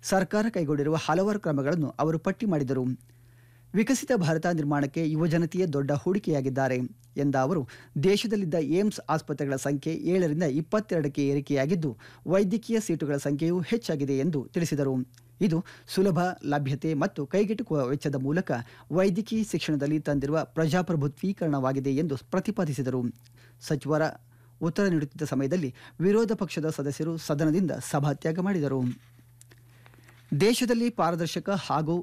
ಸರ್ಕಾರ ಕೈಗೊಂಡಿರುವ ಹಲವಾರು ಕ್ರಮಗಳನ್ನು ಅವರು ಪಟ್ಟಿ ಮಾಡಿದರು ವಿಕಸಿತ ಭಾರತ ನಿರ್ಮಾಣಕ್ಕೆ ಯುವಜನತೆಯೇ ದೊಡ್ಡ ಹೂಡಿಕೆಯಾಗಿದ್ದಾರೆ ಎಂದ ಅವರು ದೇಶದಲ್ಲಿದ್ದ ಏಮ್ಸ್ ಆಸ್ಪತ್ರೆಗಳ ಸಂಖ್ಯೆ ಏಳರಿಂದ ಇಪ್ಪತ್ತೆರಡಕ್ಕೆ ಏರಿಕೆಯಾಗಿದ್ದು ವೈದ್ಯಕೀಯ ಸೀಟುಗಳ ಸಂಖ್ಯೆಯೂ ಹೆಚ್ಚಾಗಿದೆ ಎಂದು ತಿಳಿಸಿದರು ಇದು ಸುಲಭ ಲಭ್ಯತೆ ಮತ್ತು ಕೈಗೆಟುಕುವ ವೆಚ್ಚದ ಮೂಲಕ ವೈದ್ಯಕೀಯ ಶಿಕ್ಷಣದಲ್ಲಿ ತಂದಿರುವ ಪ್ರಜಾಪ್ರಭುತ್ವೀಕರಣವಾಗಿದೆ ಎಂದು ಪ್ರತಿಪಾದಿಸಿದರು ಸಚಿವರ ಉತ್ತರ ನೀಡುತ್ತಿದ್ದ ಸಮಯದಲ್ಲಿ ವಿರೋಧ ಪಕ್ಷದ ಸದಸ್ಯರು ಸದನದಿಂದ ಸಭಾತ್ಯಾಗ ಮಾಡಿದರು ದೇಶದಲ್ಲಿ ಪಾರದರ್ಶಕ ಹಾಗೂ